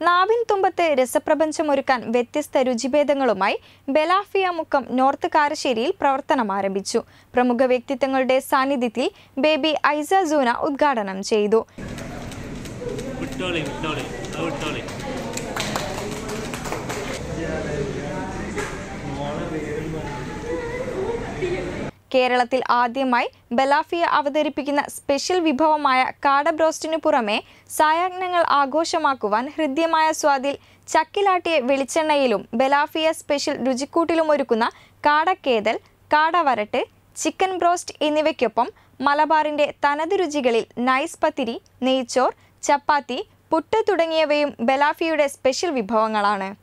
നാവിൻ തുമ്പത്ത് രസപ്രപഞ്ചമൊരുക്കാൻ വ്യത്യസ്ത രുചിഭേദങ്ങളുമായി ബെലാഫിയ മുക്കം നോർത്ത് കാരശ്ശേരിയിൽ പ്രവർത്തനം ആരംഭിച്ചു പ്രമുഖ വ്യക്തിത്വങ്ങളുടെ സാന്നിധ്യത്തിൽ ബേബി ഐസ സൂന ഉദ്ഘാടനം ചെയ്തു വിട്ടോളി വിട്ടോളി അത് വിട്ടോളി കേരളത്തിൽ ആദ്യമായി ബലാഫിയ അവതരിപ്പിക്കുന്ന സ്പെഷ്യൽ വിഭവമായ കാട ബ്രോസ്റ്റിനു പുറമെ സായാഹ്നങ്ങൾ ആഘോഷമാക്കുവാൻ ഹൃദ്യമായ സ്വാദിൽ ചക്കിലാട്ടിയ വെളിച്ചെണ്ണയിലും ബലാഫിയ സ്പെഷ്യൽ രുചിക്കൂട്ടിലും ഒരുക്കുന്ന കാടക്കേതൽ കാടവരട്ട് ചിക്കൻ ബ്രോസ്റ്റ് എന്നിവയ്ക്കൊപ്പം മലബാറിന്റെ തനത് രുചികളിൽ നൈസ് പത്തിരി നെയ്ച്ചോർ ചപ്പാത്തി പുട്ട് തുടങ്ങിയവയും ബലാഫിയുടെ സ്പെഷ്യൽ വിഭവങ്ങളാണ്